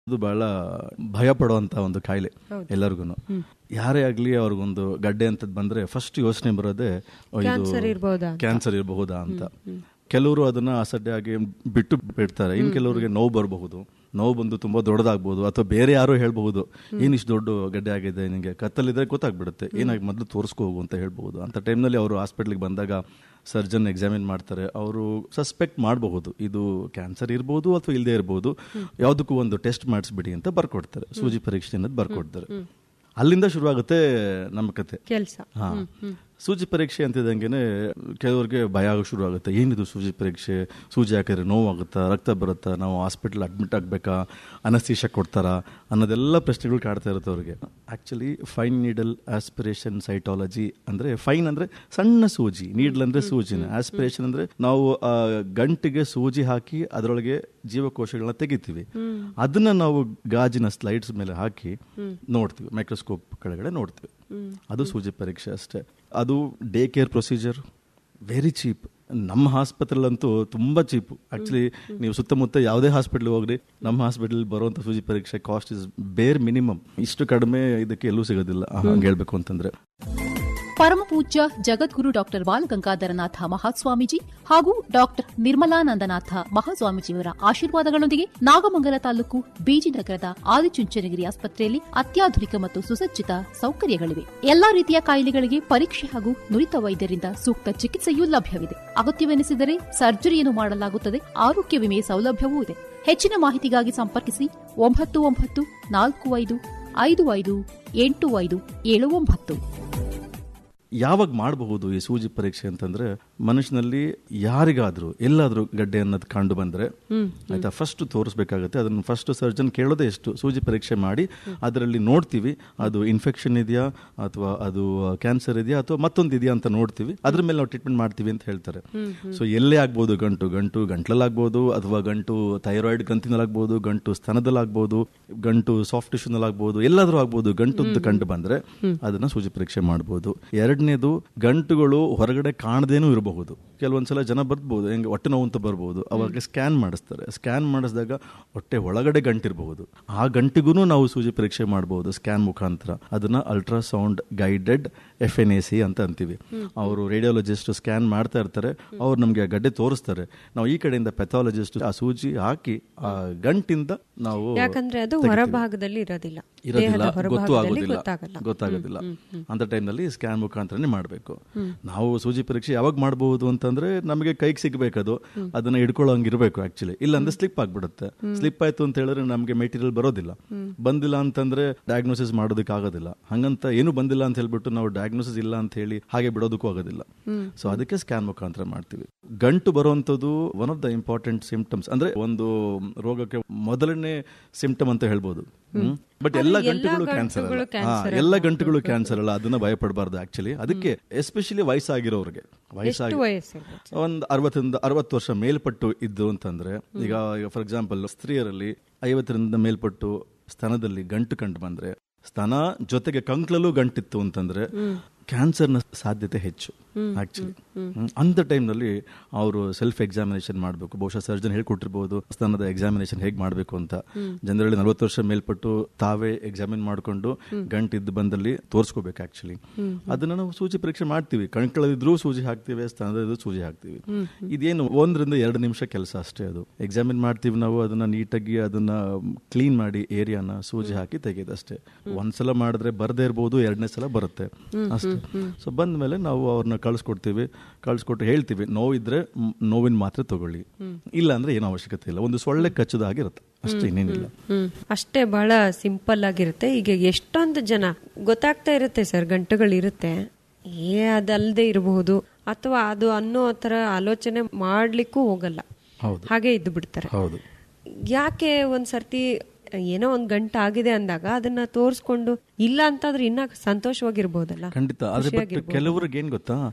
ಅದು ಬಹಳ ಭಯ ಪಡುವಂತ ಒಂದು ಕಾಯಿಲೆ ಎಲ್ಲರಿಗೂ ಯಾರೇ ಆಗ್ಲಿ ಅವ್ರಿಗೊಂದು ಗಡ್ಡೆ ಅಂತದ್ ಬಂದ್ರೆ ಫಸ್ಟ್ ಯೋಚನೆ ಬರೋದೇ ಓ, ಇದು ಕ್ಯಾನ್ಸರ್ ಇರ್ಬೋದಾ ಅಂತ. ಕ್ಯಾನ್ಸರ್ ಇರಬಹುದಾ ಅಂತ ಕೆಲವರು ಅದನ್ನ ಅಸಡ್ಡೆಯಾಗಿ ಬಿಟ್ಟು ಬಿಡ್ತಾರೆ ಇನ್ ಕೆಲವರಿಗೆ ನೋವು ಬರಬಹುದು ನೋವು ಬಂದು ತುಂಬಾ ದೊಡ್ಡದಾಗ್ಬೋದು ಅಥವಾ ಬೇರೆ ಯಾರೋ ಹೇಳ್ಬಹುದು ಏನ್ ಇಷ್ಟು ದೊಡ್ಡ ಗಡ್ಡೆ ಆಗಿದೆ ನಿಮಗೆ ಕತ್ತಲಿದ್ರೆ ಗೊತ್ತಾಗ್ಬಿಡುತ್ತೆ ಏನಾಗಿ ಮೊದಲು ತೋರಿಸ್ಕೋ ಹೋಗು ಅಂತ ಹೇಳ್ಬಹುದು ಅಂತ ಟೈಮ್ನಲ್ಲಿ ಅವರು ಹಾಸ್ಪಿಟ್ಲಿಗೆ ಬಂದಾಗ ಸರ್ಜನ್ ಎಕ್ಸಾಮಿನ್ ಮಾಡ್ತಾರೆ ಅವರು ಸಸ್ಪೆಕ್ಟ್ ಮಾಡಬಹುದು ಇದು ಕ್ಯಾನ್ಸರ್ ಇರ್ಬೋದು ಅಥವಾ ಇಲ್ಲದೆ ಇರ್ಬೋದು ಯಾವುದಕ್ಕೂ ಒಂದು ಟೆಸ್ಟ್ ಮಾಡಿಸ್ಬಿಡಿ ಅಂತ ಬರ್ಕೊಡ್ತಾರೆ ಸೂಜಿ ಪರೀಕ್ಷೆ ಅನ್ನೋದು ಬರ್ಕೊಡ್ತಾರೆ ಅಲ್ಲಿಂದ ಶುರುವಾಗುತ್ತೆ ನಮ್ಮ ಕತೆ ಕೆಲಸ ಹಾ ಸೂಜಿ ಪರೀಕ್ಷೆ ಅಂತಿದಂಗೆನೆ ಕೆಲವರಿಗೆ ಭಯ ಆಗೋ ಶುರು ಆಗುತ್ತೆ ಏನಿದು ಸೂಜಿ ಪರೀಕ್ಷೆ ಸೂಜಿ ಹಾಕಿದ್ರೆ ನೋವಾಗುತ್ತಾ ರಕ್ತ ಬರುತ್ತಾ ನಾವು ಹಾಸ್ಪಿಟಲ್ ಅಡ್ಮಿಟ್ ಆಗಬೇಕಾ ಅನಸ್ತೀಶ ಕೊಡ್ತಾರಾ ಅನ್ನೋದೆಲ್ಲ ಪ್ರಶ್ನೆಗಳು ಕಾಡ್ತಾ ಇರುತ್ತೆ ಅವ್ರಿಗೆ actually fine needle aspiration cytology ಅಂದ್ರೆ ಫೈನ್ ಅಂದ್ರೆ ಸಣ್ಣ ಸೂಜಿ ನೀಡಲ್ ಅಂದ್ರೆ ಸೂಜಿನ ಆಸ್ಪಿರೇಷನ್ ಅಂದ್ರೆ ನಾವು ಆ ಗಂಟಿಗೆ ಸೂಜಿ ಹಾಕಿ ಅದರೊಳಗೆ ಜೀವಕೋಶಗಳನ್ನ ತೆಗಿತೀವಿ ಅದನ್ನ ನಾವು ಗಾಜಿನ ಸ್ಲೈಡ್ಸ್ ಮೇಲೆ ಹಾಕಿ ನೋಡ್ತೀವಿ ಮೈಕ್ರೋಸ್ಕೋಪ್ ಕೆಳಗಡೆ ನೋಡ್ತೀವಿ ಅದು ಸೂಜಿ ಪರೀಕ್ಷೆ ಅಷ್ಟೇ ಅದು day care procedure very cheap ನಮ್ಮ ಆಸ್ಪತ್ರೆಲಂತೂ ತುಂಬಾ ಚೀಪ್ ಆಕ್ಚುಲಿ ನೀವು ಸುತ್ತಮುತ್ತ ಯಾವುದೇ ಹಾಸ್ಪಿಟಲ್ ಹೋಗ್ರಿ ನಮ್ಮ ಹಾಸ್ಪಿಟಲ್ ಬರುವಂತ ಸೂಜಿ ಪರೀಕ್ಷೆ ಕಾಸ್ಟ್ ಇಸ್ ಬೇರ್ ಮಿನಿಮಮ್ ಇಷ್ಟು ಕಡಿಮೆ ಇದಕ್ಕೆ ಎಲ್ಲೂ ಸಿಗೋದಿಲ್ಲ ಹಂಗೆ ಹೇಳ್ಬೇಕು ಅಂತಂದ್ರೆ ಪರಮ ಪೂಜ್ಯ ಜಗದ್ಗುರು ಡಾಕ್ಟರ್ ಬಾಲಗಂಗಾಧರನಾಥ ಮಹಾಸ್ವಾಮೀಜಿ ಹಾಗೂ ಡಾಕ್ಟರ್ ನಿರ್ಮಲಾನಂದನಾಥ ಮಹಾಸ್ವಾಮೀಜಿಯವರ ಆಶೀರ್ವಾದಗಳೊಂದಿಗೆ ನಾಗಮಂಗಲ ತಾಲೂಕು ಬೀಜಿನಗರದ ಆದಿಚುಂಚನಗಿರಿ ಆಸ್ಪತ್ರೆಯಲ್ಲಿ ಅತ್ಯಾಧುನಿಕ ಮತ್ತು ಸುಸಜ್ಜಿತ ಸೌಕರ್ಯಗಳಿವೆ ಎಲ್ಲಾ ರೀತಿಯ ಕಾಯಿಲೆಗಳಿಗೆ ಪರೀಕ್ಷೆ ಹಾಗೂ ನುರಿತ ವೈದ್ಯರಿಂದ ಸೂಕ್ತ ಚಿಕಿತ್ಸೆಯೂ ಲಭ್ಯವಿದೆ ಅಗತ್ಯವೆನಿಸಿದರೆ ಸರ್ಜರಿಯನ್ನು ಮಾಡಲಾಗುತ್ತದೆ ಆರೋಗ್ಯ ವಿಮೆ ಸೌಲಭ್ಯವೂ ಇದೆ ಹೆಚ್ಚಿನ ಮಾಹಿತಿಗಾಗಿ ಸಂಪರ್ಕಿಸಿ ಒಂಬತ್ತು ಒಂಬತ್ತು ನಾಲ್ಕು ಐದು ಐದು ಐದು ಎಂಟು ಐದು ಏಳು ಒಂಬತ್ತು ಯಾವಾಗ ಮಾಡಬಹುದು ಈ ಸೂಜಿ ಪರೀಕ್ಷೆ ಅಂತಂದ್ರೆ ಮನುಷ್ಯನಲ್ಲಿ ಯಾರಿಗಾದ್ರೂ ಎಲ್ಲಾದ್ರೂ ಗಡ್ಡೆ ಅನ್ನೋದು ಕಂಡು ಬಂದ್ರೆ ಆಯ್ತಾ ಫಸ್ಟ್ ತೋರಿಸ್ಬೇಕಾಗತ್ತೆ ಅದನ್ನ ಫಸ್ಟ್ ಸರ್ಜನ್ ಕೇಳೋದೇ ಎಷ್ಟು ಸೂಜಿ ಪರೀಕ್ಷೆ ಮಾಡಿ ಅದರಲ್ಲಿ ನೋಡ್ತೀವಿ ಅದು ಇನ್ಫೆಕ್ಷನ್ ಇದೆಯಾ ಅಥವಾ ಅದು ಕ್ಯಾನ್ಸರ್ ಇದೆಯಾ ಅಥವಾ ಮತ್ತೊಂದು ಇದೆಯಾ ಅಂತ ನೋಡ್ತೀವಿ ಅದ್ರ ಮೇಲೆ ನಾವು ಟ್ರೀಟ್ಮೆಂಟ್ ಮಾಡ್ತೀವಿ ಅಂತ ಹೇಳ್ತಾರೆ ಸೊ ಎಲ್ಲೇ ಆಗ್ಬೋದು ಗಂಟು ಗಂಟು ಗಂಟ್ಲಲ್ಲಾಗ್ಬೋದು ಅಥವಾ ಗಂಟು ಥೈರಾಯ್ಡ್ ಗಂತಿನಲ್ಲಾಗ್ಬೋದು ಗಂಟು ಸ್ತನದಲ್ಲಾಗ್ಬೋದು ಗಂಟು ಸಾಫ್ಟ್ ಟಿಶ್ಯೂನಲ್ಲಾಗ್ಬೋದು ಎಲ್ಲಾದ್ರೂ ಆಗ್ಬೋದು ಗಂಟುದ್ದು ಕಂಡು ಬಂದ್ರೆ ಅದನ್ನ ಸೂಜಿ ಪರೀಕ್ಷೆ ಮಾಡಬಹುದು ಎರಡನೇದು ಗಂಟುಗಳು ಹೊರಗಡೆ ಕಾಣದೇನೂ ಇರಬಹುದು ಕೆಲವೊಂದ್ಸಲ ಜನ ಬರ್ಬೋದು ಹೆಂಗೆ ಹೊಟ್ಟೆ ನೋವು ಅಂತ ಬರ್ಬೋದು ಅವಾಗ ಸ್ಕ್ಯಾನ್ ಮಾಡಿಸ್ತಾರೆ ಸ್ಕ್ಯಾನ್ ಮಾಡಿಸಿದಾಗ ಹೊಟ್ಟೆ ಒಳಗಡೆ ಗಂಟಿರಬಹುದು ಆ ಗಂಟಿಗೂ ನಾವು ಸೂಜಿ ಪರೀಕ್ಷೆ ಮಾಡಬಹುದು ಸ್ಕ್ಯಾನ್ ಮುಖಾಂತರ ಅದನ್ನ ultrasound guided F N A C ಅಂತ ಅಂತೀವಿ ಅವರು ರೇಡಿಯಾಲಜಿಸ್ಟ್ ಸ್ಕ್ಯಾನ್ ಮಾಡ್ತಾ ಇರ್ತಾರೆ ಅವ್ರು ನಮಗೆ ಗಡ್ಡೆ ತೋರಿಸ್ತಾರೆ ನಾವು ಈ ಕಡೆಯಿಂದ ಪೆಥಾಲಜಿಸ್ಟ್ ಆ ಸೂಜಿ ಹಾಕಿ ಆ ಗಂಟಿಂದ ನಾವು ಯಾಕಂದ್ರೆ ಅದು ತೆಗಿತೀವಿ. ಹೊರಭಾಗದಲ್ಲಿ ಇರೋದಿಲ್ಲ ಇರೋದಿಲ್ಲ ದೇಹದ ಗೊತ್ತೂ ಹೊರಭಾಗದಲ್ಲಿ ಆಗೋದಿಲ್ಲ ಗೊತ್ತಾಗಲ್ಲ ಗೊತ್ತಾಗೋದಿಲ್ಲ ಅಂತ ಟೈಮ್ನಲ್ಲಿ ಸ್ಕ್ಯಾನ್ ಮುಖಾಂತರನೇ ಮಾಡಬೇಕು ನಾವು ಸೂಜಿ ಪರೀಕ್ಷೆ ಯಾವಾಗ ಮಾಡಬಹುದು ಅಂತಂದ್ರೆ ನಮಗೆ ಕೈಗೆ ಸಿಗ್ಬೇಕದು ಅದನ್ನ ಹಿಡ್ಕೊಳ್ಳೋಂಗ್ ಇರಬೇಕು ಆಕ್ಚುಲಿ ಇಲ್ಲ ಅಂದ್ರೆ ಸ್ಲಿಪ್ ಆಗ್ಬಿಡುತ್ತೆ ಸ್ಲಿಪ್ ಆಯ್ತು ಅಂತ ಹೇಳಿದ್ರೆ ನಮಗೆ ಮೆಟೀರಿಯಲ್ ಬರೋದಿಲ್ಲ ಬಂದಿಲ್ಲ ಅಂತಂದ್ರೆ ಡಯಾಗ್ನೋಸಿಸ್ ಮಾಡೋದಕ್ಕೆ ಆಗೋದಿಲ್ಲ ಹಂಗಂತ ಏನು ಬಂದಿಲ್ಲ ಅಂತ ಹೇಳ್ಬಿಟ್ಟು ನಾವು ಡಯಾಗ್ನೋಸಿಸ್ ಇಲ್ಲ ಅಂತ ಹೇಳಿ ಹಾಗೆ ಬಿಡೋದಕ್ಕೂ ಆಗೋದಿಲ್ಲ ಸೊ ಅದಕ್ಕೆ ಸ್ಕ್ಯಾನ್ ಮುಖಾಂತರ ಮಾಡ್ತೀವಿ ಗಂಟು ಬರುವಂತದ್ದು one of the important symptoms ಅಂದ್ರೆ ಒಂದು ರೋಗಕ್ಕೆ ಮೊದಲನೇ ಸಿಂಪ್ಟಮ್ ಅಂತ ಹೇಳ್ಬೋದು ಬಟ್ ಎಲ್ಲ ಗಂಟುಗಳು ಕ್ಯಾನ್ಸರ್ ಅಲ್ಲ ಎಲ್ಲ ಗಂಟುಗಳು ಕ್ಯಾನ್ಸರ್ ಅಲ್ಲ ಅದನ್ನ ಭಯಪಡಬಾರ್ದು ಆಕ್ಚುಲಿ ಅದಕ್ಕೆ ಎಸ್ಪೆಷಲಿ ವಯಸ್ಸಾಗಿರೋರಿಗೆ ವಯಸ್ಸಾಗಿ ವಯಸ್ಸಿರ್ಬೋದು ಒಂದು ಅರವತ್ತರಿಂದ ಅರವತ್ತು ವರ್ಷ ಮೇಲ್ಪಟ್ಟು ಇದ್ದು ಅಂತಂದ್ರೆ ಈಗ ಈಗ ಫಾರ್ ಎಕ್ಸಾಂಪಲ್ ಸ್ತ್ರೀಯರಲ್ಲಿ ಐವತ್ತರಿಂದ ಮೇಲ್ಪಟ್ಟು ಸ್ತನದಲ್ಲಿ ಗಂಟು ಕಂಡು ಬಂದ್ರೆ ಸ್ತನ ಜೊತೆಗೆ ಕಂಕ್ಳಲ್ಲೂ ಗಂಟಿತ್ತು ಅಂತಂದ್ರೆ ಕ್ಯಾನ್ಸರ್ನ ಸಾಧ್ಯತೆ ಹೆಚ್ಚು ಆಕ್ಚುಲಿ ಅಂತ ಟೈಮ್ನಲ್ಲಿ ಅವರು ಸೆಲ್ಫ್ ಎಕ್ಸಾಮಿನೇಷನ್ ಮಾಡಬೇಕು ಬಹುಶಃ ಸರ್ಜನ್ ಹೇಳ್ಕೊಟ್ಟಿರ್ಬೋದು ಸ್ತನದ ಎಕ್ಸಾಮಿನೇಷನ್ ಹೇಗೆ ಮಾಡಬೇಕು ಅಂತ ಜನರಲ್ಲಿ ನಲವತ್ತು ವರ್ಷ ಮೇಲ್ಪಟ್ಟು ತಾವೇ ಎಕ್ಸಾಮಿನ್ ಮಾಡಿಕೊಂಡು ಗಂಟಿದ್ದು ಬಂದಲ್ಲಿ ತೋರಿಸ್ಕೋಬೇಕು ಆಕ್ಚುಲಿ ಅದನ್ನ ನಾವು ಸೂಜಿ ಪರೀಕ್ಷೆ ಮಾಡ್ತೀವಿ ಕಣ್ಕಳದಿದ್ರೂ ಸೂಜಿ ಹಾಕ್ತೀವಿ ಸ್ತನದಿದ್ರು ಸೂಜಿ ಹಾಕ್ತೀವಿ ಇದೇನು ಒಂದರಿಂದ ಎರಡು ನಿಮಿಷ ಕೆಲಸ ಅಷ್ಟೇ ಅದು ಎಕ್ಸಾಮಿನ್ ಮಾಡ್ತೀವಿ ನಾವು ಅದನ್ನ ನೀಟಾಗಿ ಅದನ್ನ ಕ್ಲೀನ್ ಮಾಡಿ ಏರಿಯಾನ ಸೂಜಿ ಹಾಕಿ ತೆಗೆಯೋದಷ್ಟೇ ಒಂದ್ಸಲ ಮಾಡಿದ್ರೆ ಬರದೇ ಇರ್ಬೋದು ಎರಡನೇ ಸಲ ಬರುತ್ತೆ ಅಷ್ಟೇ ಸೊ ಬಂದ ಮೇಲೆ ನಾವು ಅವ್ರನ್ನ ಕಳ್ಸಿಕೊಡ್ತೀವಿ ಕಳ್ಸಿಕೊಟ್ಟು ಹೇಳ್ತೀವಿ ನೋವಿದ್ರೆ ಮ್, ನೋವಿನ ಮಾತ್ರೆ ತಗೊಳ್ಳಿ ಇಲ್ಲ ಅಂದ್ರೆ ಏನು ಅವಶ್ಯಕತೆ ಇಲ್ಲ ಒಂದು ಸೊಳ್ಳೆ ಕಚ್ಚದ ಹಾಗಿರುತ್ತೆ ಅಷ್ಟೇ ಇನ್ನೇನಿಲ್ಲ ಹ್ಮ್ ಅಷ್ಟೇ ಬಹಳ ಸಿಂಪಲ್ ಆಗಿರುತ್ತೆ ಈಗ ಎಷ್ಟೊಂದು ಜನ ಗೊತ್ತಾಗ್ತಾ ಇರುತ್ತೆ ಸರ್ ಗಂಟುಗಳಿರುತ್ತೆ ಏ ಅದಲ್ಲದೆ ಇರಬಹುದು ಅಥವಾ ಅದು ಅನ್ನೋ ತರ ಆಲೋಚನೆ ಮಾಡ್ಲಿಕ್ಕೂ ಹೋಗಲ್ಲ ಹೌದು ಹಾಗೆ ಇದ್ದು ಬಿಡ್ತಾರೆ ಹೌದು ಯಾಕೆ ಒಂದ್ ಸರ್ತಿ ಏನೋ ಒಂದ್ ಗಂಟು ಆಗಿದೆ ಅಂದಾಗ ಅದನ್ನ ತೋರಿಸ್ಕೊಂಡು ಇಲ್ಲ ಅಂತಂದ್ರೆ ಇನ್ನ ಸಂತೋಷವಾಗಿರ್ಬೋದಲ್ಲ ಖಂಡಿತ ಆದ್ರೆ ಬಟ್ ಕೆಲವ್ರಿಗೆ ಏನ್ ಗೊತ್ತಾ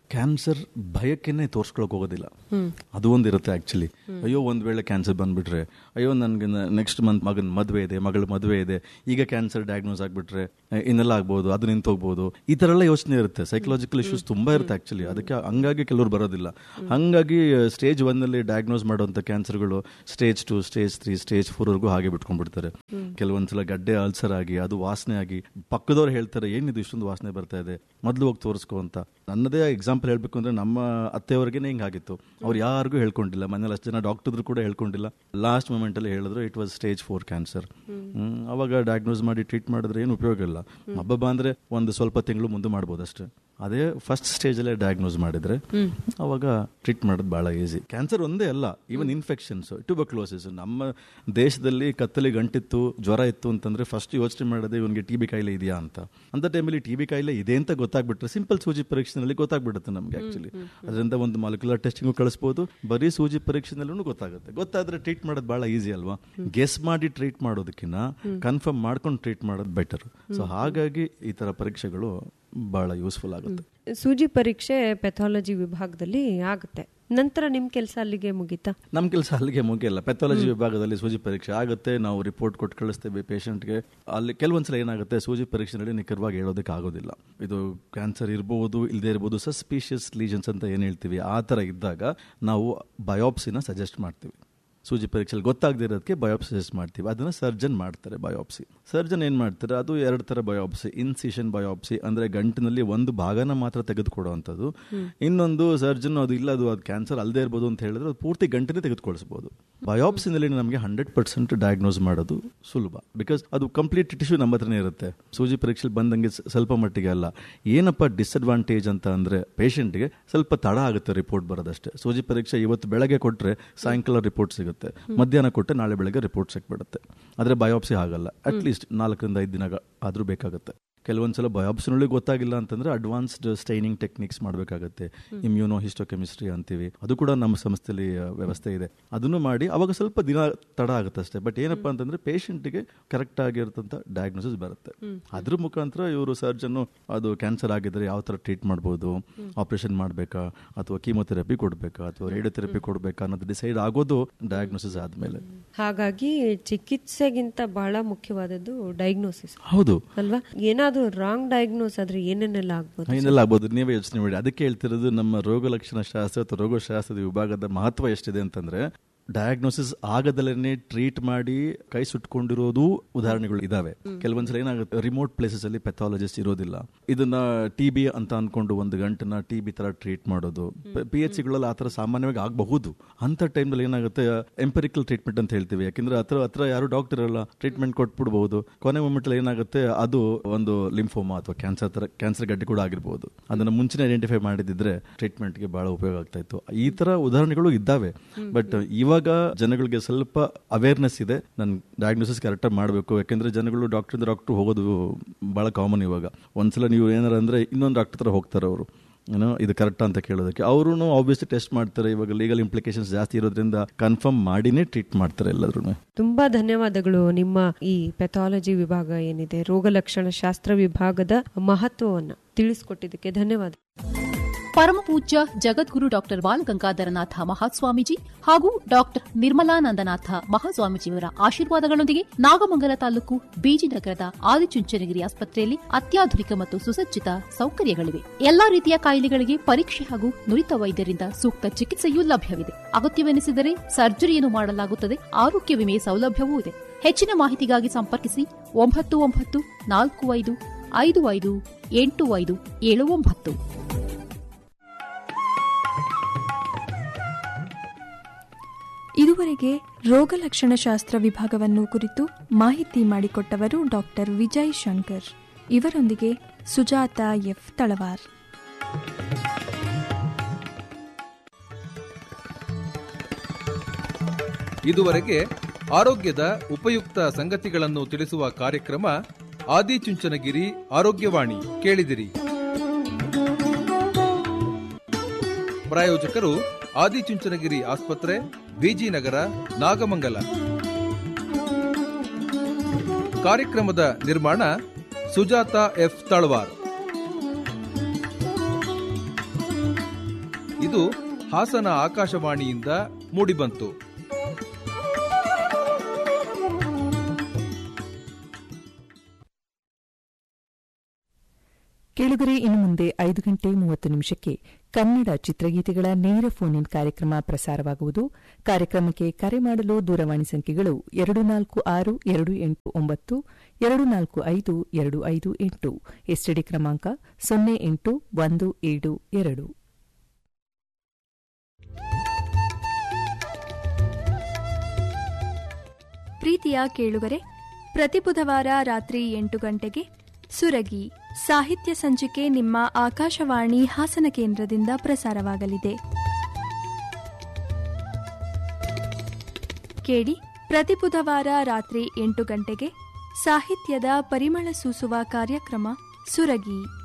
ಕ್ಯಾನ್ಸರ್ ಭಯಕ್ಕೆನೆ ತೋರ್ಸ್ಕೊಳಕ್ ಹೋಗೋದಿಲ್ಲ ಅದು ಒಂದು ಇರುತ್ತೆ ಆಕ್ಚುಲಿ ಅಯ್ಯೋ ಒಂದ್ ವೇಳೆ ಕ್ಯಾನ್ಸರ್ ಬಂದ್ಬಿಟ್ರೆ ಅಯ್ಯೋ ನನ್ಗೆ ನೆಕ್ಸ್ಟ್ ಮಂತ್ ಮಗನ ಮದುವೆ ಇದೆ ಮಗಳ ಮದುವೆ ಇದೆ ಈಗ ಕ್ಯಾನ್ಸರ್ ಡಯಾಗ್ನೋಸ್ ಆಗ್ಬಿಟ್ರೆ ಅಹ್, ಇನ್ನೆಲ್ಲ ಆಗ್ಬೋದು ಅದು ನಿಂತು ಹೋಗ್ಬೋದು ಈ ತರ ಎಲ್ಲ ಯೋಚನೆ ಇರುತ್ತೆ ಸೈಕಲಾಜಿಕಲ್ ಇಶ್ಯೂಸ್ ತುಂಬಾ ಇರುತ್ತೆ ಆಕ್ಚುಲಿ ಅದಕ್ಕೆ ಹಂಗಾಗಿ ಕೆಲವರು ಬರೋದಿಲ್ಲ ಹಂಗಾಗಿ ಸ್ಟೇಜ್ ಒನ್ ಅಲ್ಲಿ ಡಯಾಗ್ನೋಸ್ ಮಾಡುವಂತ ಕ್ಯಾನ್ಸರ್ಗಳು stage two stage three stage four ವರ್ಗೂ ಹಾಗೆ ಬಿಟ್ಕೊಂಡ್ಬಿಡ್ತಾರೆ ಕೆಲವೊಂದ್ಸಲ ಗಡ್ಡೆ ಅಲ್ಸರ್ ಆಗಿ ಅದು ವಾಸನೆ ಆಗಿ ಪಕ್ಕದವ್ರು ಹೇಳ್ತಾರೆ ಏನಿದು ಇಷ್ಟೊಂದು ವಾಸನೆ ಬರ್ತಾ ಇದೆ ಮೊದಲು ಹೋಗಿ ತೋರಿಸ್ಕೊ ಅಂತ ನನ್ನದೇ ಎಕ್ಸಾಂಪಲ್ ಹೇಳ್ಬೇಕು ಅಂದ್ರೆ ನಮ್ಮ ಅತ್ತೆಯವರಿಗೇನೆ ಹಿಂಗಾಗಿತ್ತು ಅವ್ರು ಯಾರಿಗೂ ಹೇಳ್ಕೊಂಡಿಲ್ಲ ಮನೇಲಿ ಅಷ್ಟು ಜನ ಡಾಕ್ಟರ್ ಕೂಡ ಹೇಳ್ಕೊಂಡಿಲ್ಲ ಲಾಸ್ಟ್ ಮೂಮೆಂಟ್ ಅಲ್ಲಿ ಹೇಳಿದ್ರು it was stage four cancer ಅವಾಗ ಡಯಾಗ್ನೋಸ್ ಮಾಡಿ ಟ್ರೀಟ್ ಮಾಡಿದ್ರೆ ಏನು ಉಪಯೋಗ ಇಲ್ಲ ಹಬ್ಬ ಅಂದ್ರೆ ಒಂದು ಸ್ವಲ್ಪ ತಿಂಗಳು ಮುಂದೆ ಮಾಡ್ಬೋದು ಅಷ್ಟೇ ಅದೇ ಫಸ್ಟ್ ಸ್ಟೇಜ್ ಅಲ್ಲೇ ಡಯಾಗ್ನೋಸ್ ಮಾಡಿದ್ರೆ ಅವಾಗ ಟ್ರೀಟ್ ಮಾಡೋದು ಬಹಳ ಈಸಿ ಕ್ಯಾನ್ಸರ್ ಒಂದೇ ಅಲ್ಲ ಈವನ್ ಇನ್ಫೆಕ್ಷನ್ಸ್ ಟ್ಯೂಬಕ್ಲೋಸಿಸ್ ನಮ್ಮ ದೇಶದಲ್ಲಿ ಕತ್ತಲಿ ಗಂಟಿತ್ತು ಜ್ವರ ಇತ್ತು ಅಂತಂದ್ರೆ ಫಸ್ಟ್ ಯೋಚನೆ ಮಾಡೋದೇ ಇವನಿಗೆ ಟಿ ಬಿ ಕಾಯಿಲೆ ಇದೆಯಾ ಅಂತ ಅಂತ ಟೈಮಲ್ಲಿ ಟಿ ಬಿ ಕಾಯಿಲೆ ಇದೆ ಅಂತ ಗೊತ್ತಾಗ್ಬಿಟ್ರೆ ಸಿಂಪಲ್ ಸೂಜಿ ಪರೀಕ್ಷೆನಲ್ಲಿ ಗೊತ್ತಾಗ್ಬಿಡುತ್ತೆ ನಮ್ಗೆ ಆಕ್ಚುಲಿ ಅದರಿಂದ ಒಂದು ಮಾಲಿಕ್ಯುಲರ್ ಟೆಸ್ಟಿಂಗ್ ಕಳಿಸ್ಬೋದು ಬರೀ ಸೂಜಿ ಪರೀಕ್ಷೆನಲ್ಲೂ ಗೊತ್ತಾಗುತ್ತೆ ಗೊತ್ತಾದ್ರೆ ಟ್ರೀಟ್ ಮಾಡೋದು ಬಹಳ ಈಸಿ ಅಲ್ವಾ ಗೆಸ್ ಮಾಡಿ ಟ್ರೀಟ್ ಮಾಡೋದಕ್ಕಿಂತ ಕನ್ಫರ್ಮ್ ಮಾಡ್ಕೊಂಡು ಟ್ರೀಟ್ ಮಾಡೋದು ಬೆಟರ್ ಸೊ ಹಾಗಾಗಿ ಈ ತರ ಪರೀಕ್ಷೆಗಳು ಬಹಳ ಯೂಸ್ಫುಲ್ ಆಗುತ್ತೆ ಸೂಜಿ ಪರೀಕ್ಷೆ ಪೆಥಾಲಜಿ ವಿಭಾಗದಲ್ಲಿ ಆಗುತ್ತೆ ನಂತರ ನಿಮ್ ಕೆಲಸ ಅಲ್ಲಿಗೆ ಮುಗೀತಾ ನಮ್ಮ ಕೆಲಸ ಅಲ್ಲಿಗೆ ಮುಗಿಯಲ್ಲ ಪೆಥಾಲಜಿ ವಿಭಾಗದಲ್ಲಿ ಸೂಜಿ ಪರೀಕ್ಷೆ ಆಗುತ್ತೆ ನಾವು ರಿಪೋರ್ಟ್ ಕೊಟ್ಟು ಕಳಿಸ್ತೇವೆ ಪೇಷಂಟ್ಗೆ ಅಲ್ಲಿ ಕೆಲವೊಂದ್ಸಲ ಏನಾಗುತ್ತೆ ಸೂಜಿ ಪರೀಕ್ಷೆನಲ್ಲಿ ನಿಖರವಾಗಿ ಹೇಳೋದಕ್ಕೆ ಆಗೋದಿಲ್ಲ ಇದು ಕ್ಯಾನ್ಸರ್ ಇರ್ಬೋದು ಇಲ್ಲದೆ ಇರ್ಬೋದು ಸಸ್ಪಿಷಿಯಸ್ ಲೀಜನ್ಸ್ ಅಂತ ಏನು ಹೇಳ್ತೀವಿ ಆ ಥರ ಇದ್ದಾಗ ನಾವು ಬಯೋಪ್ಸಿನ ಸಜೆಸ್ಟ್ ಮಾಡ್ತೀವಿ ಸೂಜಿ ಪರೀಕ್ಷೆಯಲ್ಲಿ ಗೊತ್ತಾಗದೇ ಇರೋದಕ್ಕೆ ಬಯೋಪ್ಸಿ ಸಜೆಸ್ಟ್ ಮಾಡ್ತೀವಿ ಅದನ್ನ ಸರ್ಜನ್ ಮಾಡ್ತಾರೆ ಬಯೋಪ್ಸಿ ಸರ್ಜನ್ ಏನ್ ಮಾಡ್ತಾರೆ ಅದು ಎರಡು ತರ ಬಯೋಪ್ಸಿ ಇನ್ಸಿಷನ್ ಬಯೋಪ್ಸಿ ಅಂದ್ರೆ ಗಂಟಿನಲ್ಲಿ ಒಂದು ಭಾಗನ ಮಾತ್ರ ತೆಗೆದುಕೊಡುವಂಥದ್ದು ಇನ್ನೊಂದು ಸರ್ಜನ್ ಅದು ಇಲ್ಲ ಅದು ಅದು ಕ್ಯಾನ್ಸರ್ ಅಲ್ಲದೆ ಇರ್ಬೋದು ಅಂತ ಹೇಳಿದ್ರೆ ಅದು ಪೂರ್ತಿ ಗಂಟನೆ ತೆಗೆದುಕೊಳಿಸಬಹುದು ಬಯೋಪ್ಸಿನಲ್ಲಿ ನಮಗೆ ಹಂಡ್ರೆಡ್ ಪರ್ಸೆಂಟ್ ಡಯಾಗ್ನೋಸ್ ಮಾಡೋದು ಸುಲಭ ಬಿಕಾಸ್ ಅದು ಕಂಪ್ಲೀಟ್ ಟಿಶ್ಯೂ ನಮ್ಮ ಹತ್ರನೇ ಇರುತ್ತೆ ಸೂಜಿ ಪರೀಕ್ಷೆಯಲ್ಲಿ ಬಂದಂಗೆ ಸ- ಸ್ವಲ್ಪ ಮಟ್ಟಿಗೆ ಅಲ್ಲ ಏನಪ್ಪ ಡಿಸ್ಅಡ್ವಾಂಟೇಜ್ ಅಂತ ಅಂದ್ರೆ ಪೇಷಂಟ್ಗೆ ಸ್ವಲ್ಪ ತಡ ಆಗುತ್ತೆ ರಿಪೋರ್ಟ್ ಬರೋದಷ್ಟೇ ಸೂಜಿ ಪರೀಕ್ಷೆ ಇವತ್ತು ಬೆಳಗ್ಗೆ ಕೊಟ್ಟರೆ ಸಾಯಂಕಾಲ ರಿಪೋರ್ಟ್ ಸಿಗುತ್ತೆ ಮಧ್ಯಾಹ್ನ ಕೊಟ್ಟರೆ ನಾಳೆ ಬೆಳಗ್ಗೆ ರಿಪೋರ್ಟ್ ಸಿಕ್ಬಿಡುತ್ತೆ ಆದರೆ ಬಯೋಪ್ಸಿ ಆಗಲ್ಲ ಅಟ್ಲೀಸ್ಟ್ ನಾಲ್ಕರಿಂದ ಐದು ದಿನ ಆದರೂ ಬೇಕಾಗುತ್ತೆ ಕೆಲವೊಂದ್ಸಲ ಬಯೋಪ್ಸಿನಲ್ಲಿ ಗೊತ್ತಾಗಿಲ್ಲ ಅಂತಂದ್ರೆ ಅಡ್ವಾನ್ಸ್ಡ್ ಸ್ಟೈನಿಂಗ್ ಟೆಕ್ನಿಕ್ಸ್ ಮಾಡಬೇಕಾಗುತ್ತೆ ಇಮ್ಯೂನೋ ಹಿಸ್ಟೋಕೆಮಿಸ್ಟ್ರಿ ಅಂತೀವಿ ಅದು ಕೂಡ ನಮ್ಮ ಸಂಸ್ಥೆಯಲ್ಲಿ ಆ, ವ್ಯವಸ್ಥೆ ಇದೆ ಅದನ್ನು ಮಾಡಿ ಅವಾಗ ಸ್ವಲ್ಪ ದಿನ ತಡ ಆಗುತ್ತೆ ಅಷ್ಟೇ ಬಟ್ ಏನಪ್ಪಾ ಅಂತಂದ್ರೆ ಪೇಷಂಟ್ಗೆ ಕರೆಕ್ಟ್ ಆಗಿರ್ತಂತ ಡಯಾಗ್ನೋಸಿಸ್ ಬರುತ್ತೆ ಅದ್ರ ಮುಖಾಂತರ ಇವರು ಸರ್ಜನ್ ಅದು ಕ್ಯಾನ್ಸರ್ ಆಗಿದ್ರೆ ಯಾವ ತರ ಟ್ರೀಟ್ ಮಾಡ್ಬೋದು ಆಪರೇಷನ್ ಮಾಡಬೇಕಾ ಅಥವಾ ಕೀಮೊಥೆರಪಿ ಕೊಡಬೇಕಾ ಅಥವಾ ರೇಡಿಯೋಥೆರಪಿ ಕೊಡಬೇಕಾ ಅನ್ನೋದು ಡಿಸೈಡ್ ಆಗೋದು ಡಯಾಗ್ನೋಸಿಸ್ ಆದ್ಮೇಲೆ ಹಾಗಾಗಿ ಚಿಕಿತ್ಸೆಗಿಂತ ಬಹಳ ಮುಖ್ಯವಾದದ್ದು ಡಯಾಗ್ನೋಸಿಸ್ ಹೌದು ಅಲ್ವಾ ಏನಾದ್ರೂ ರಾಂಗ್ ಡಯಾಗ್ನೋಸ್ ಆದ್ರೆ ಏನೇನೆಲ್ಲ ಆಗ್ಬೋದು ಏನೆಲ್ಲ ಆಗ್ಬೋದು ನೀವೇ ಯೋಚನೆ ಮಾಡಿ ಅದಕ್ಕೆ ಹೇಳ್ತಿರೋದು ನಮ್ಮ ರೋಗ ಲಕ್ಷಣ ಶಾಸ್ತ್ರ ಅಥವಾ ರೋಗಶಾಸ್ತ್ರದ ವಿಭಾಗದ ಮಹತ್ವ ಎಷ್ಟಿದೆ ಅಂತಂದ್ರೆ ಡಯಾಗ್ನೋಸಿಸ್ ಆಗದಲ್ಲೇ ಟ್ರೀಟ್ ಮಾಡಿ ಕೈ ಸುಟ್ಕೊಂಡಿರೋದು ಉದಾಹರಣೆಗಳು ಇದಾವೆ ಕೆಲವೊಂದ್ಸಲ ಏನಾಗುತ್ತೆ ರಿಮೋಟ್ ಪ್ಲೇಸಸ್ ಅಲ್ಲಿ ಪೆಥಾಲಜಿಸ್ಟ್ ಇರೋದಿಲ್ಲ ಇದನ್ನ ಟಿ ಬಿ ಅಂತ ಅನ್ಕೊಂಡು ಒಂದು ಗಂಟನ ಟಿ ಬಿ ತರ ಟ್ರೀಟ್ ಮಾಡೋದು ಪಿ ಎಚ್ ಸಿಗಳಲ್ಲಿ ಆತರ ಸಾಮಾನ್ಯವಾಗಿ ಆಗಬಹುದು ಅಂತ ಟೈಮ್ನಲ್ಲಿ ಏನಾಗುತ್ತೆ ಎಂಪರಿಕಲ್ ಟ್ರೀಟ್ಮೆಂಟ್ ಅಂತ ಹೇಳ್ತೀವಿ ಯಾಕಂದ್ರೆ ಹತ್ರ ಹತ್ರ ಯಾರು ಡಾಕ್ಟರ್ ಇರಲ್ಲ ಟ್ರೀಟ್ಮೆಂಟ್ ಕೊಟ್ಬಿಡ್ಬಹುದು ಕೊನೆ ಮೊಮೆಂಟ್ ಏನಾಗುತ್ತೆ ಅದು ಒಂದು ಲಿಂಫೋಮಾ ಅಥವಾ ಕ್ಯಾನ್ಸರ್ ತರ ಕ್ಯಾನ್ಸರ್ ಗಡ್ಡೆ ಕೂಡ ಆಗಿರ್ಬೋದು ಅದನ್ನ ಮುಂಚೆನೆ ಐಡೆಂಟಿಫೈ ಮಾಡಿದಿದ್ರೆ ಟ್ರೀಟ್ಮೆಂಟ್ಗೆ ಬಹಳ ಉಪಯೋಗ ಆಗ್ತಾ ಇತ್ತು ಈ ತರ ಉದಾಹರಣೆಗಳು ಇದ್ದಾವೆ ಬಟ್ ಇವಾಗ ಜನಗಳಿಗೆ ಸ್ವಲ್ಪ ಅವೇರ್ನೆಸ್ ಇದೆ ನಾನು ಡಯಾಗ್ನೋಸಿಸ್ ಕರೆಕ್ಟಾಗಿ ಮಾಡಬೇಕು ಯಾಕಂದ್ರೆ ಜನಗಳು ಡಾಕ್ಟರ್ ಡಾಕ್ಟರ್ ಹೋಗೋದು ಬಹಳ ಕಾಮನ್ ಇವಾಗ ಒಂದ್ಸಲ ನೀವು ಏನಾರ ಅಂದ್ರೆ ಇನ್ನೊಂದು ಡಾಕ್ಟರ್ ಹತ್ರ ಹೋಗ್ತಾರೆ ಅವರು ಏನೋ ಇದು ಕರೆಕ್ಟ್ ಅಂತ ಕೇಳೋದಕ್ಕೆ ಅವರು ಆಬ್ವಿಯಸ್ಲಿ ಟೆಸ್ಟ್ ಮಾಡ್ತಾರೆ ಇವಾಗ ಲೀಗಲ್ ಇಂಪ್ಲಿಕೇಶನ್ಸ್ ಜಾಸ್ತಿ ಇರೋದ್ರಿಂದ ಕನ್ಫರ್ಮ್ ಮಾಡಿನೇ ಟ್ರೀಟ್ ಮಾಡ್ತಾರೆ ಎಲ್ಲರೂ ತುಂಬಾ ಧನ್ಯವಾದಗಳು ನಿಮ್ಮ ಈ ಪೆಥಾಲಜಿ ವಿಭಾಗ ಏನಿದೆ ರೋಗ ಲಕ್ಷಣ ಶಾಸ್ತ್ರ ವಿಭಾಗದ ಮಹತ್ವವನ್ನ ತಿಳಿಸ್ಕೊಟ್ಟಿದ್ದಕ್ಕೆ ಧನ್ಯವಾದ ಪರಮ ಪೂಜ್ಯ ಜಗದ್ಗುರು ಡಾಕ್ಟರ್ ಬಾಲಗಂಗಾಧರನಾಥ ಮಹಾಸ್ವಾಮೀಜಿ ಹಾಗೂ ಡಾಕ್ಟರ್ ನಿರ್ಮಲಾನಂದನಾಥ ಮಹಾಸ್ವಾಮೀಜಿಯವರ ಆಶೀರ್ವಾದಗಳೊಂದಿಗೆ ನಾಗಮಂಗಲ ತಾಲೂಕು ಬೀಜಿನಗರದ ಆದಿಚುಂಚನಗಿರಿ ಆಸ್ಪತ್ರೆಯಲ್ಲಿ ಅತ್ಯಾಧುನಿಕ ಮತ್ತು ಸುಸಜ್ಜಿತ ಸೌಕರ್ಯಗಳಿವೆ ಎಲ್ಲಾ ರೀತಿಯ ಕಾಯಿಲೆಗಳಿಗೆ ಪರೀಕ್ಷೆ ಹಾಗೂ ನುರಿತ ವೈದ್ಯರಿಂದ ಸೂಕ್ತ ಚಿಕಿತ್ಸೆಯೂ ಲಭ್ಯವಿದೆ ಅಗತ್ಯವೆನಿಸಿದರೆ ಸರ್ಜರಿಯನ್ನು ಮಾಡಲಾಗುತ್ತದೆ ಆರೋಗ್ಯ ವಿಮೆ ಸೌಲಭ್ಯವೂ ಇದೆ ಹೆಚ್ಚಿನ ಮಾಹಿತಿಗಾಗಿ ಸಂಪರ್ಕಿಸಿ ಒಂಬತ್ತು ಒಂಬತ್ತು ನಾಲ್ಕು ಐದು ಐದು ಐದು ಎಂಟು ಐದು ಏಳು ಒಂಬತ್ತು ಇದುವರೆಗೆ ರೋಗಲಕ್ಷಣಶಾಸ್ತ್ರ ವಿಭಾಗವನ್ನು ಕುರಿತು ಮಾಹಿತಿ ಮಾಡಿಕೊಟ್ಟವರು ಡಾಕ್ಟರ್ ವಿಜಯ್ ಶಂಕರ್ ಇವರೊಂದಿಗೆ ಸುಜಾತ ಎಫ್ ತಳವಾರ್ ಇದುವರೆಗೆ ಆರೋಗ್ಯದ ಉಪಯುಕ್ತ ಸಂಗತಿಗಳನ್ನು ತಿಳಿಸುವ ಕಾರ್ಯಕ್ರಮ ಆದಿಚುಂಚನಗಿರಿ ಆರೋಗ್ಯವಾಣಿ ಕೇಳಿದಿರಿ ಪ್ರಾಯೋಜಕರು ಆದಿಚುಂಚನಗಿರಿ ಆಸ್ಪತ್ರೆ ಬಿಜಿನಗರ ನಾಗಮಂಗಲ ಕಾರ್ಯಕ್ರಮದ ನಿರ್ಮಾಣ ಸುಜಾತ ಎಫ್ ತಳವಾರ್ ಇದು ಹಾಸನ ಆಕಾಶವಾಣಿಯಿಂದ ಮೂಡಿಬಂತು ಕೇಳುಗರೆ ಇನ್ನು ಮುಂದೆ ಐದು ಗಂಟೆ ಮೂವತ್ತು ನಿಮಿಷಕ್ಕೆ ಕನ್ನಡ ಚಿತ್ರಗೀತೆಗಳ ನೇರ ಫೋನ್ ಇನ್ ಕಾರ್ಯಕ್ರಮ ಪ್ರಸಾರವಾಗುವುದು ಕಾರ್ಯಕ್ರಮಕ್ಕೆ ಕರೆ ಮಾಡಲು ದೂರವಾಣಿ ಸಂಖ್ಯೆಗಳು ಎರಡು ನಾಲ್ಕು ಆರು ಎರಡು ಎಂಟು ಒಂಬತ್ತು ಎರಡು ನಾಲ್ಕು ಐದು ಎರಡು ಐದು ಎಂಟು ಎಸ್ಟಿಡಿ ಕ್ರಮಾಂಕ ಸೊನ್ನೆ ಎಂಟು ಒಂದು ಏಳು ಎರಡು ಪ್ರೀತಿಯ ಕೇಳುಗರೆ ಪ್ರತಿ ಬುಧವಾರ ರಾತ್ರಿ ಎಂಟು ಗಂಟೆಗೆ ಸುರಗಿ ಸಾಹಿತ್ಯ ಸಂಚಿಕೆ ನಿಮ್ಮ ಆಕಾಶವಾಣಿ ಹಾಸನ ಕೇಂದ್ರದಿಂದ ಪ್ರಸಾರವಾಗಲಿದೆ ಕೇಳಿ ಪ್ರತಿ ಬುಧವಾರ ರಾತ್ರಿ ಎಂಟು ಗಂಟೆಗೆ ಸಾಹಿತ್ಯದ ಪರಿಮಳ ಸೂಸುವ ಕಾರ್ಯಕ್ರಮ ಸುರಗಿ